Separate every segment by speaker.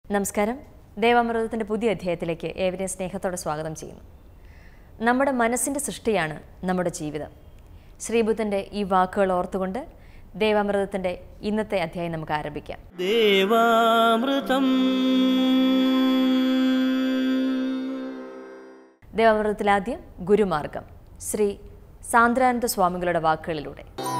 Speaker 1: നമസ്കാരം ദേവാമൃതത്തിൻ്റെ പുതിയ അധ്യായത്തിലേക്ക് ഏവരെയും സ്നേഹത്തോടെ സ്വാഗതം ചെയ്യുന്നു നമ്മുടെ മനസ്സിൻ്റെ സൃഷ്ടിയാണ് നമ്മുടെ ജീവിതം ശ്രീബുദ്ധൻ്റെ ഈ വാക്കുകൾ ഓർത്തുകൊണ്ട് ദേവാമൃതത്തിൻ്റെ ഇന്നത്തെ അധ്യായം നമുക്ക് ആരംഭിക്കാം
Speaker 2: ദേവാമൃതം
Speaker 1: ദേവാമൃതത്തിൽ ആദ്യം ഗുരുമാർഗം ശ്രീ സാന്ദ്രാനന്ദ സ്വാമികളുടെ വാക്കുകളിലൂടെ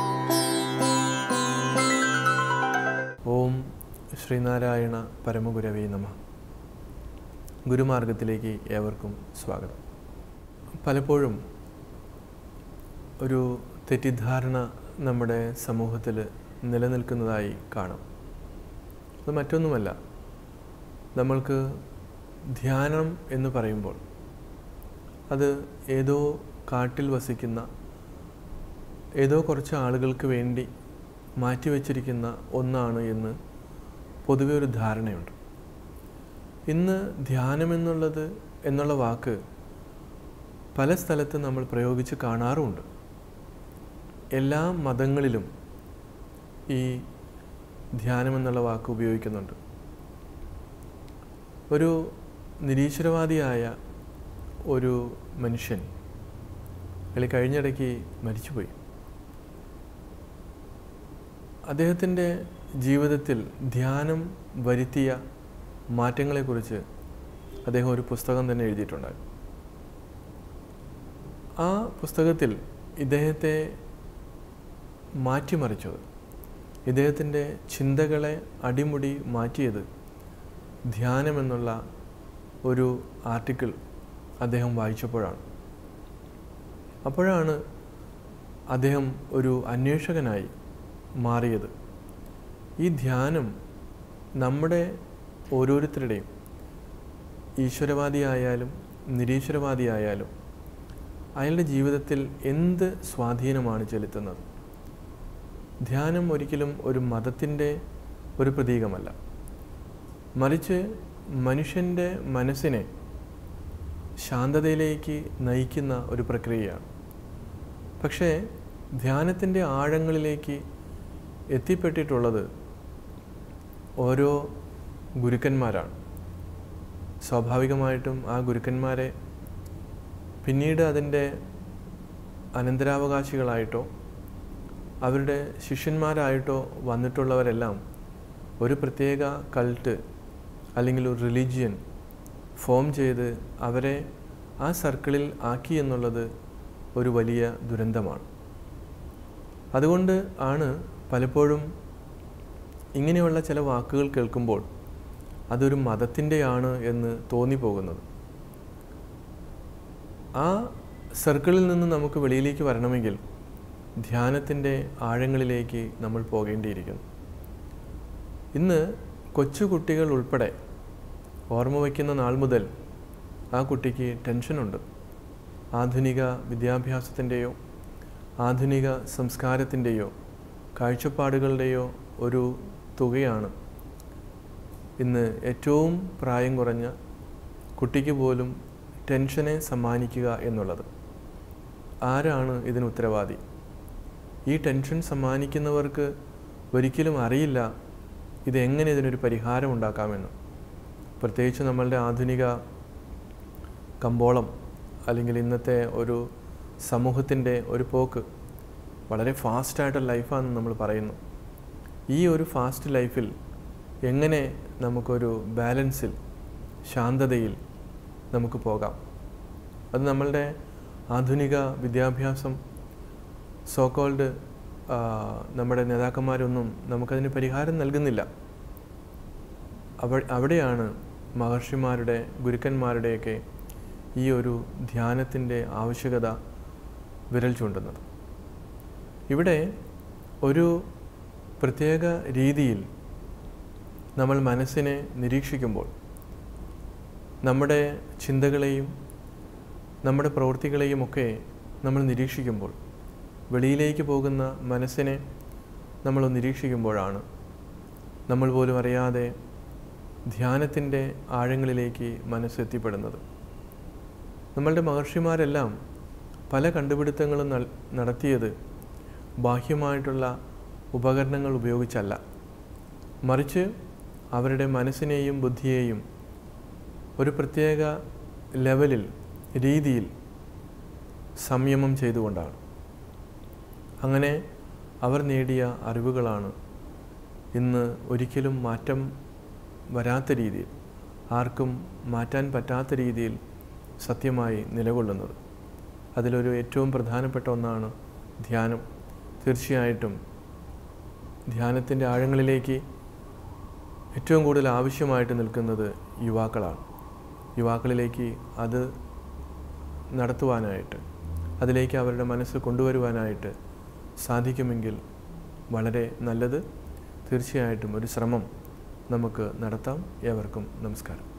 Speaker 3: ഓം ശ്രീനാരായണ പരമഗുരവേ നമ ഗുരുമാർഗത്തിലേക്ക് ഏവർക്കും സ്വാഗതം പലപ്പോഴും ഒരു തെറ്റിദ്ധാരണ നമ്മുടെ സമൂഹത്തിൽ നിലനിൽക്കുന്നതായി കാണാം അത് മറ്റൊന്നുമല്ല നമ്മൾക്ക് ധ്യാനം എന്ന് പറയുമ്പോൾ അത് ഏതോ കാട്ടിൽ വസിക്കുന്ന ഏതോ കുറച്ച് ആളുകൾക്ക് വേണ്ടി മാറ്റിവെച്ചിരിക്കുന്ന ഒന്നാണ് എന്ന് പൊതുവെ ഒരു ധാരണയുണ്ട് ഇന്ന് ധ്യാനം എന്നുള്ളത് എന്നുള്ള വാക്ക് പല സ്ഥലത്ത് നമ്മൾ പ്രയോഗിച്ച് കാണാറുമുണ്ട് എല്ലാ മതങ്ങളിലും ഈ ധ്യാനം എന്നുള്ള വാക്ക് ഉപയോഗിക്കുന്നുണ്ട് ഒരു നിരീശ്വരവാദിയായ ഒരു മനുഷ്യൻ അയാൾ കഴിഞ്ഞിടയ്ക്ക് മരിച്ചുപോയി അദ്ദേഹത്തിൻ്റെ ജീവിതത്തിൽ ധ്യാനം വരുത്തിയ മാറ്റങ്ങളെക്കുറിച്ച് അദ്ദേഹം ഒരു പുസ്തകം തന്നെ എഴുതിയിട്ടുണ്ടായി ആ പുസ്തകത്തിൽ ഇദ്ദേഹത്തെ മാറ്റിമറിച്ചത് ഇദ്ദേഹത്തിൻ്റെ ചിന്തകളെ അടിമുടി മാറ്റിയത് ധ്യാനം എന്നുള്ള ഒരു ആർട്ടിക്കിൾ അദ്ദേഹം വായിച്ചപ്പോഴാണ് അപ്പോഴാണ് അദ്ദേഹം ഒരു അന്വേഷകനായി മാറിയത് ഈ ധ്യാനം നമ്മുടെ ഓരോരുത്തരുടെയും ഈശ്വരവാദിയായാലും നിരീശ്വരവാദിയായാലും അയാളുടെ ജീവിതത്തിൽ എന്ത് സ്വാധീനമാണ് ചെലുത്തുന്നത് ധ്യാനം ഒരിക്കലും ഒരു മതത്തിൻ്റെ ഒരു പ്രതീകമല്ല മറിച്ച് മനുഷ്യൻ്റെ മനസ്സിനെ ശാന്തതയിലേക്ക് നയിക്കുന്ന ഒരു പ്രക്രിയയാണ് പക്ഷേ ധ്യാനത്തിൻ്റെ ആഴങ്ങളിലേക്ക് എത്തിപ്പെട്ടിട്ടുള്ളത് ഓരോ ഗുരുക്കന്മാരാണ് സ്വാഭാവികമായിട്ടും ആ ഗുരുക്കന്മാരെ പിന്നീട് അതിൻ്റെ അനന്തരാവകാശികളായിട്ടോ അവരുടെ ശിഷ്യന്മാരായിട്ടോ വന്നിട്ടുള്ളവരെല്ലാം ഒരു പ്രത്യേക കൾട്ട് അല്ലെങ്കിൽ ഒരു റിലീജിയൻ ഫോം ചെയ്ത് അവരെ ആ സർക്കിളിൽ ആക്കി എന്നുള്ളത് ഒരു വലിയ ദുരന്തമാണ് അതുകൊണ്ട് ആണ് പലപ്പോഴും ഇങ്ങനെയുള്ള ചില വാക്കുകൾ കേൾക്കുമ്പോൾ അതൊരു മതത്തിൻ്റെയാണ് എന്ന് തോന്നിപ്പോകുന്നത് ആ സർക്കിളിൽ നിന്ന് നമുക്ക് വെളിയിലേക്ക് വരണമെങ്കിൽ ധ്യാനത്തിൻ്റെ ആഴങ്ങളിലേക്ക് നമ്മൾ പോകേണ്ടിയിരിക്കുന്നു ഇന്ന് കൊച്ചു കുട്ടികൾ ഉൾപ്പെടെ ഓർമ്മ വയ്ക്കുന്ന നാൾ മുതൽ ആ കുട്ടിക്ക് ടെൻഷനുണ്ട് ആധുനിക വിദ്യാഭ്യാസത്തിൻ്റെയോ ആധുനിക സംസ്കാരത്തിൻ്റെയോ കാഴ്ചപ്പാടുകളുടെയോ ഒരു തുകയാണ് ഇന്ന് ഏറ്റവും പ്രായം കുറഞ്ഞ കുട്ടിക്ക് പോലും ടെൻഷനെ സമ്മാനിക്കുക എന്നുള്ളത് ആരാണ് ഇതിന് ഉത്തരവാദി ഈ ടെൻഷൻ സമ്മാനിക്കുന്നവർക്ക് ഒരിക്കലും അറിയില്ല ഇതെങ്ങനെ ഇതിനൊരു പരിഹാരം ഉണ്ടാക്കാമെന്ന് പ്രത്യേകിച്ച് നമ്മളുടെ ആധുനിക കമ്പോളം അല്ലെങ്കിൽ ഇന്നത്തെ ഒരു സമൂഹത്തിൻ്റെ ഒരു പോക്ക് വളരെ ഫാസ്റ്റായിട്ടുള്ള ലൈഫാണെന്ന് നമ്മൾ പറയുന്നു ഈ ഒരു ഫാസ്റ്റ് ലൈഫിൽ എങ്ങനെ നമുക്കൊരു ബാലൻസിൽ ശാന്തതയിൽ നമുക്ക് പോകാം അത് നമ്മളുടെ ആധുനിക വിദ്യാഭ്യാസം സോക്കോൾഡ് നമ്മുടെ നേതാക്കന്മാരൊന്നും നമുക്കതിന് പരിഹാരം നൽകുന്നില്ല അവ അവിടെയാണ് മഹർഷിമാരുടെ ഗുരുക്കന്മാരുടെയൊക്കെ ഈ ഒരു ധ്യാനത്തിൻ്റെ ആവശ്യകത വിരൽ ചൂണ്ടുന്നത് ഇവിടെ ഒരു പ്രത്യേക രീതിയിൽ നമ്മൾ മനസ്സിനെ നിരീക്ഷിക്കുമ്പോൾ നമ്മുടെ ചിന്തകളെയും നമ്മുടെ പ്രവൃത്തികളെയും ഒക്കെ നമ്മൾ നിരീക്ഷിക്കുമ്പോൾ വെളിയിലേക്ക് പോകുന്ന മനസ്സിനെ നമ്മൾ നിരീക്ഷിക്കുമ്പോഴാണ് നമ്മൾ പോലും അറിയാതെ ധ്യാനത്തിൻ്റെ ആഴങ്ങളിലേക്ക് മനസ്സെത്തിപ്പെടുന്നത് നമ്മളുടെ മഹർഷിമാരെല്ലാം പല കണ്ടുപിടുത്തങ്ങളും നൽ- നടത്തിയത് ബാഹ്യമായിട്ടുള്ള ഉപകരണങ്ങൾ ഉപയോഗിച്ചല്ല മറിച്ച് അവരുടെ മനസ്സിനെയും ബുദ്ധിയെയും ഒരു പ്രത്യേക ലെവലിൽ രീതിയിൽ സംയമം ചെയ്തുകൊണ്ടാണ് അങ്ങനെ അവർ നേടിയ അറിവുകളാണ് ഇന്ന് ഒരിക്കലും മാറ്റം വരാത്ത രീതിയിൽ ആർക്കും മാറ്റാൻ പറ്റാത്ത രീതിയിൽ സത്യമായി നിലകൊള്ളുന്നത് അതിലൊരു ഏറ്റവും പ്രധാനപ്പെട്ട ഒന്നാണ് ധ്യാനം തീർച്ചയായിട്ടും ധ്യാനത്തിൻ്റെ ആഴങ്ങളിലേക്ക് ഏറ്റവും കൂടുതൽ ആവശ്യമായിട്ട് നിൽക്കുന്നത് യുവാക്കളാണ് യുവാക്കളിലേക്ക് അത് നടത്തുവാനായിട്ട് അതിലേക്ക് അവരുടെ മനസ്സ് കൊണ്ടുവരുവാനായിട്ട് സാധിക്കുമെങ്കിൽ വളരെ നല്ലത് തീർച്ചയായിട്ടും ഒരു ശ്രമം നമുക്ക് നടത്താം ഏവർക്കും നമസ്കാരം